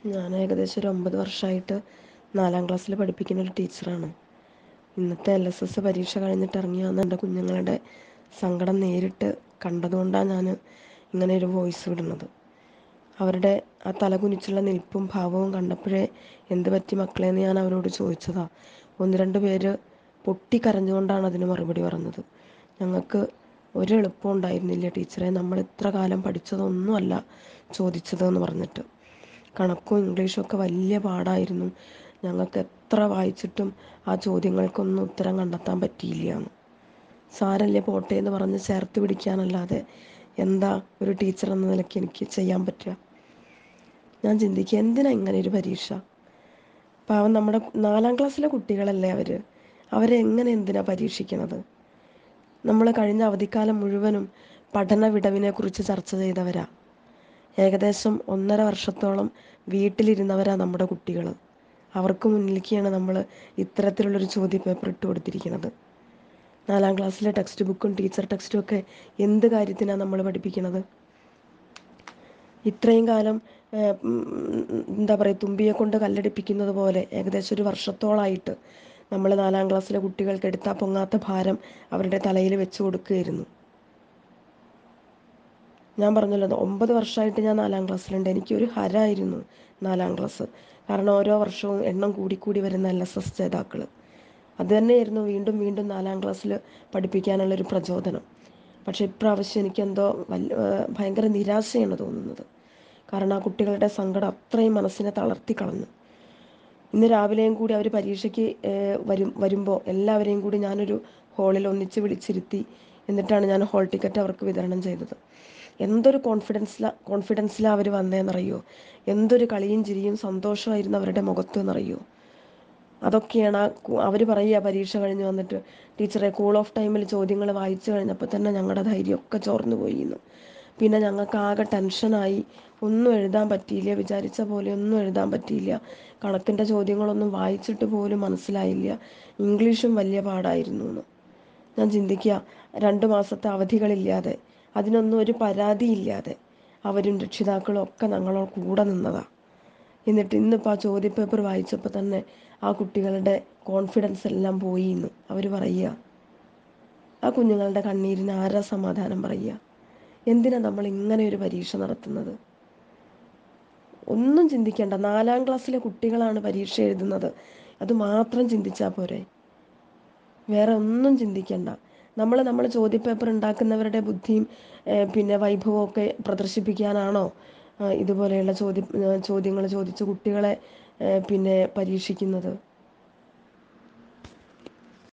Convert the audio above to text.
ഞാൻ ഏകദേശം ഒരു ഒമ്പത് വർഷമായിട്ട് നാലാം ക്ലാസ്സിൽ പഠിപ്പിക്കുന്ന ഒരു ടീച്ചറാണ് ഇന്നത്തെ എൽ എസ് എസ് പരീക്ഷ കഴിഞ്ഞിട്ട് ഇറങ്ങി വന്ന എൻ്റെ കുഞ്ഞുങ്ങളുടെ സങ്കടം നേരിട്ട് കണ്ടതുകൊണ്ടാണ് ഞാൻ ഇങ്ങനെ ഒരു വോയിസ് വിടുന്നത് അവരുടെ ആ തല കുനിച്ചുള്ള നിൽപ്പും ഭാവവും കണ്ടപ്പോഴേ എന്ത് പറ്റി മക്കളെ എന്ന് ഞാൻ അവരോട് ചോദിച്ചതാ ഒന്ന് രണ്ട് പേര് പൊട്ടിക്കരഞ്ഞുകൊണ്ടാണ് അതിന് മറുപടി പറഞ്ഞത് ഞങ്ങൾക്ക് ഒരു എളുപ്പം ഉണ്ടായിരുന്നില്ല ടീച്ചറെ നമ്മൾ ഇത്ര കാലം പഠിച്ചതൊന്നുമല്ല ചോദിച്ചതെന്ന് പറഞ്ഞിട്ട് കണക്കും ഇംഗ്ലീഷും ഒക്കെ വലിയ പാടായിരുന്നു ഞങ്ങൾക്ക് എത്ര വായിച്ചിട്ടും ആ ചോദ്യങ്ങൾക്കൊന്നും ഉത്തരം കണ്ടെത്താൻ പറ്റിയില്ല എന്ന് സാരല്ലേ പോട്ടെ എന്ന് പറഞ്ഞ് ചേർത്ത് പിടിക്കാനല്ലാതെ എന്താ ഒരു ടീച്ചർ എന്ന നിലയ്ക്ക് എനിക്ക് ചെയ്യാൻ പറ്റുക ഞാൻ ചിന്തിക്കുക എന്തിനാ ഇങ്ങനെ ഒരു പരീക്ഷ പാവം നമ്മുടെ നാലാം ക്ലാസ്സിലെ കുട്ടികളല്ലേ അവർ അവരെ എങ്ങനെ എന്തിനാ പരീക്ഷിക്കണത് നമ്മൾ കഴിഞ്ഞ അവധിക്കാലം മുഴുവനും പഠന വിടവിനെ കുറിച്ച് ചർച്ച ചെയ്തവരാ ഏകദേശം ഒന്നര വർഷത്തോളം വീട്ടിലിരുന്നവരാ നമ്മുടെ കുട്ടികൾ അവർക്ക് മുന്നിലേക്കാണ് നമ്മൾ ഇത്തരത്തിലുള്ളൊരു ചോദ്യ പേപ്പർ ഇട്ട് കൊടുത്തിരിക്കുന്നത് നാലാം ക്ലാസ്സിലെ ടെക്സ്റ്റ് ബുക്കും ടീച്ചർ ടെക്സ്റ്റും ഒക്കെ എന്ത് കാര്യത്തിനാണ് നമ്മൾ പഠിപ്പിക്കുന്നത് ഇത്രയും കാലം ഏഹ്, ഉം, എന്താ പറയുക തുമ്പിയെ കൊണ്ട് കല്ലടിപ്പിക്കുന്നത് പോലെ ഏകദേശം ഒരു വർഷത്തോളായിട്ട് നമ്മൾ നാലാം ക്ലാസ്സിലെ കുട്ടികൾക്ക് എടുത്താൽ പൊങ്ങാത്ത ഭാരം അവരുടെ തലയിൽ വെച്ച് കൊടുക്കുകയായിരുന്നു ഞാൻ പറഞ്ഞല്ലോ അത് ഒമ്പത് വർഷമായിട്ട് ഞാൻ നാലാം ക്ലാസ്സിലുണ്ട് എനിക്കൊരു ഹരമായിരുന്നു നാലാം ക്ലാസ് കാരണം ഓരോ വർഷവും എണ്ണം കൂടിക്കൂടി വരുന്ന എൽ എസ് എസ് ജേതാക്കൾ അത് തന്നെയായിരുന്നു വീണ്ടും വീണ്ടും നാലാം ക്ലാസ്സിൽ പഠിപ്പിക്കാനുള്ളൊരു പ്രചോദനം പക്ഷേ ഇപ്രാവശ്യം എനിക്കെന്തോ വല്ല ഏഹ് ഭയങ്കര നിരാശയാണ് തോന്നുന്നത് കാരണം ആ കുട്ടികളുടെ സങ്കടം അത്രയും മനസ്സിനെ തളർത്തി കളഞ്ഞു ഇന്ന് രാവിലെയും കൂടി അവർ പരീക്ഷയ്ക്ക് ഏഹ്, വരും വരുമ്പോൾ എല്ലാവരെയും കൂടി ഞാനൊരു ഹാളിൽ ഒന്നിച്ച് വിളിച്ചിരുത്തി എന്നിട്ടാണ് ഞാൻ ഹാൾ ടിക്കറ്റ് അവർക്ക് വിതരണം ചെയ്തത് എന്തൊരു കോൺഫിഡൻസിലാ കോൺഫിഡൻസിലാണ് അവർ വന്നതെന്നറിയോ എന്തൊരു കളിയും ചിരിയും സന്തോഷമായിരുന്നു അവരുടെ മുഖത്ത് എന്നറിയോ അതൊക്കെയാണ് ആ അവർ പറയുക പരീക്ഷ കഴിഞ്ഞ് വന്നിട്ട് ടീച്ചറെ കൂൾ ഓഫ് ടൈമിൽ ചോദ്യങ്ങൾ വായിച്ചു കഴിഞ്ഞപ്പോൾ തന്നെ ഞങ്ങളുടെ ധൈര്യമൊക്കെ ചോർന്നു പോയിരുന്നു പിന്നെ ഞങ്ങൾക്ക് ആകെ ടെൻഷനായി ഒന്നും എഴുതാൻ പറ്റിയില്ല വിചാരിച്ച പോലെ ഒന്നും എഴുതാൻ പറ്റിയില്ല കണക്കിൻ്റെ ചോദ്യങ്ങളൊന്നും വായിച്ചിട്ട് പോലും മനസ്സിലായില്ല ഇംഗ്ലീഷും വലിയ പാടായിരുന്നു എന്ന് ഞാൻ ചിന്തിക്കുക രണ്ട് മാസത്തെ അവധികളില്ലാതെ അതിനൊന്നും ഒരു പരാതിയില്ലാതെ അവരും രക്ഷിതാക്കളും ഒക്കെ ഞങ്ങളോട് കൂടെ നിന്നതാ എന്നിട്ട് ഇന്നിപ്പോൾ ആ ചോദ്യപേപ്പർ വായിച്ചപ്പോൾ തന്നെ ആ കുട്ടികളുടെ കോൺഫിഡൻസ് എല്ലാം പോയി എന്ന് അവർ പറയുക ആ കുഞ്ഞുങ്ങളുടെ കണ്ണീരിന് ആരാ സമാധാനം പറയുക എന്തിനാ നമ്മൾ ഇങ്ങനെ ഒരു പരീക്ഷ നടത്തുന്നത് ഒന്നും ചിന്തിക്കേണ്ട നാലാം ക്ലാസ്സിലെ കുട്ടികളാണ് പരീക്ഷ എഴുതുന്നത് അത് മാത്രം ചിന്തിച്ചാൽ പോരെ വേറെ ഒന്നും ചിന്തിക്കണ്ട നമ്മൾ നമ്മൾ ചോദ്യപേപ്പർ ഉണ്ടാക്കുന്നവരുടെ ബുദ്ധിയും ഏഹ്, പിന്നെ വൈഭവവും ഒക്കെ പ്രദർശിപ്പിക്കാനാണോ ആ, ഇതുപോലെയുള്ള ചോദ്യ ചോദ്യങ്ങൾ ചോദിച്ച് കുട്ടികളെ ഏഹ്, പിന്നെ പരീക്ഷിക്കുന്നത്